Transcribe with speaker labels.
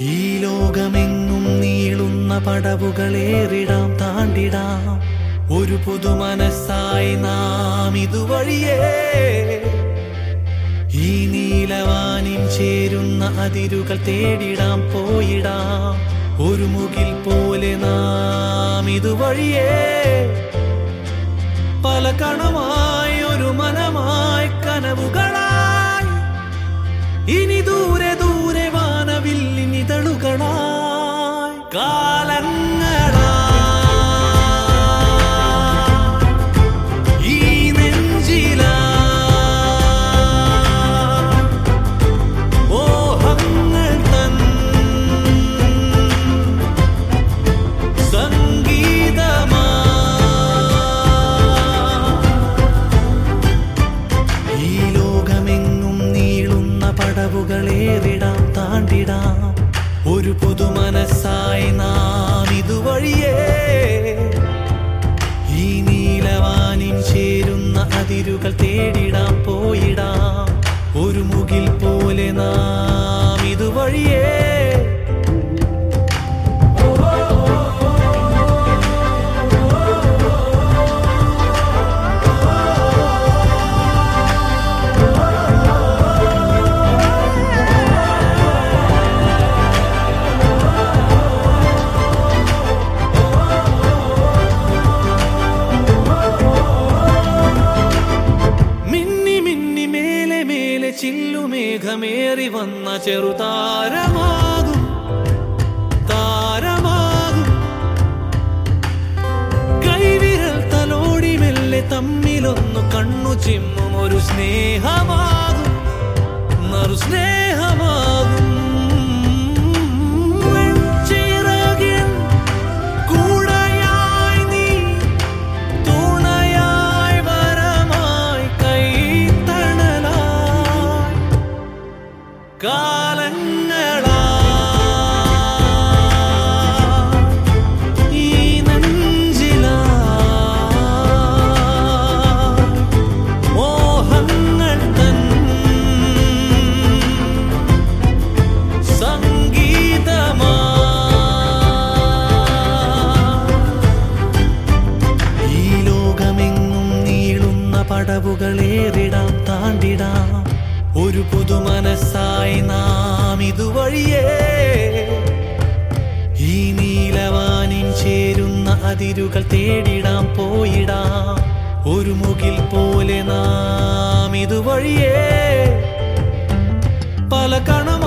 Speaker 1: ഈ ലോകമെങ്ങും നീളുന്ന പടവുകളേറിടാം താണ്ടിടാം ഒരു പുതുമനസ്സായി നാം ഇതുവഴിയേ ഈ നീലവാനിൻ ചേരുന്ന അതിരുകൾ തേടിടാം പോയിടാം ഒരു മുകിൽ പോലെ നാം ഇതുവഴിയേ പല കണമായി ഒരു മനമായി കനവുകളായി ഇനി ദൂരെ ദൂരെ വാനവില്ലിനിതളുകളായി കാലങ്ങളാ ഈ നെഞ്ചിലാ മോഹങ്ങൾ തൻ സംഗീതമാ ഈ ലോകമെങ്ങും നീളുന്ന പടവുകളേറിടാം താണ്ടിടാം ഒരു പുതുമനസ്സായി നാം ഇതുവഴിയേ ഈ നീലവാനിൻ ചേരുന്ന അതിരുകൾ തേടിടാം പോയിടാം ഒരു മുകിൽ പോലെ നാം ഇതുവഴിയേ മിന്നി മിന്നി മേലെ മേലെ ചില്ലുമേഘമേറി വന്ന ചെറുതാരമാകും താരമാകും കൈവിരൽ തലോടി മെല്ലെ തമ്മിലൊന്നു കണ്ണു ചിമ്മും ഒരു സ്നേഹമാകും നറു സ്നേഹമാകും വെൺചിറകിൻ കൂടയായി നീ തുണയായി വരമായി കൈത്തണലായി കാലങ്ങളാ ഈ നെഞ്ചിലാ മോഹങ്ങൾ തൻ സംഗീതമാ ഈ ലോകമെങ്ങും നീളുന്ന പടവുകളേറിടാം താണ്ടിടാം ഒരു പുതുമനസ്സായി നാം ഇതുവഴിയേ ഈ നീലവാനിൻ ചേരുന്ന അതിരുകൾ തേടിടാം പോയിടാം ഒരു മുകിൽ പോലെ നാം ഇതുവഴിയേ പല കണം